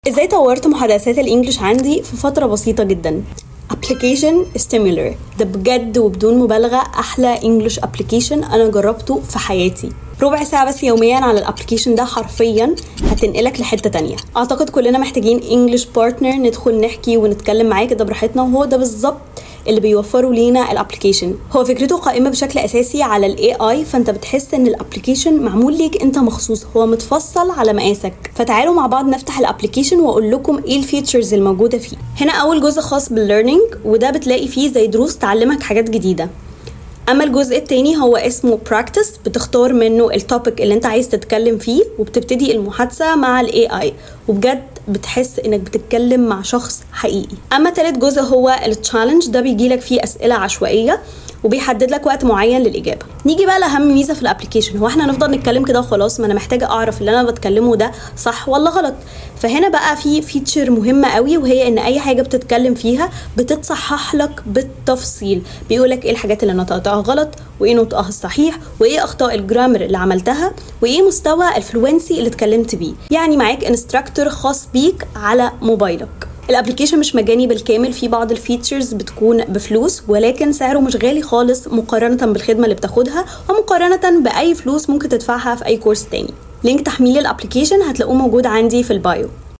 ازاي طورت محادثات الانجليش عندي في فترة بسيطة جدا ابلكيشن ستيمولر ده بجد وبدون مبالغة احلى انجليش ابلكيشن انا جربته في حياتي ربع ساعة بس يوميا على الابلكيشن ده حرفيا هتنقلك لحتة تانية اعتقد كلنا محتاجين انجليش بارتنر ندخل نحكي ونتكلم معاه كده براحتنا وهو ده بالظبط اللي بيوفروا لينا الابلكيشن هو فكرته قائمه بشكل اساسي على الاي اي فانت بتحس ان الابلكيشن معمول ليك انت مخصوص هو متفصل على مقاسك فتعالوا مع بعض نفتح الابلكيشن واقول لكم ايه الفيتشرز الموجوده فيه هنا اول جزء خاص بالليرنينج وده بتلاقي فيه زي دروس تعلمك حاجات جديده اما الجزء التاني هو اسمه براكتس بتختار منه التوبيك اللي انت عايز تتكلم فيه وبتبتدي المحادثه مع الاي اي وبجد بتحس انك بتتكلم مع شخص حقيقي اما تالت جزء هو التشالنج ده بيجيلك فيه اسئله عشوائيه وبيحدد لك وقت معين للاجابه نيجي بقى لاهم ميزه في الابلكيشن هو احنا هنفضل نتكلم كده وخلاص ما انا محتاجه اعرف اللي انا بتكلمه ده صح ولا غلط فهنا بقى في فيتشر مهمه قوي وهي ان اي حاجه بتتكلم فيها بتتصحح لك بالتفصيل بيقول لك ايه الحاجات اللي نطقتها غلط وايه نطقها الصحيح وايه اخطاء الجرامر اللي عملتها وايه مستوى الفلوينسي اللي اتكلمت بيه يعني معاك انستراكتور خاص بيك على موبايلك الابلكيشن مش مجاني بالكامل في بعض الفيتشرز بتكون بفلوس ولكن سعره مش غالي خالص مقارنة بالخدمة اللي بتاخدها ومقارنة بأي فلوس ممكن تدفعها في أي كورس تاني لينك تحميل الابلكيشن هتلاقوه موجود عندي في البايو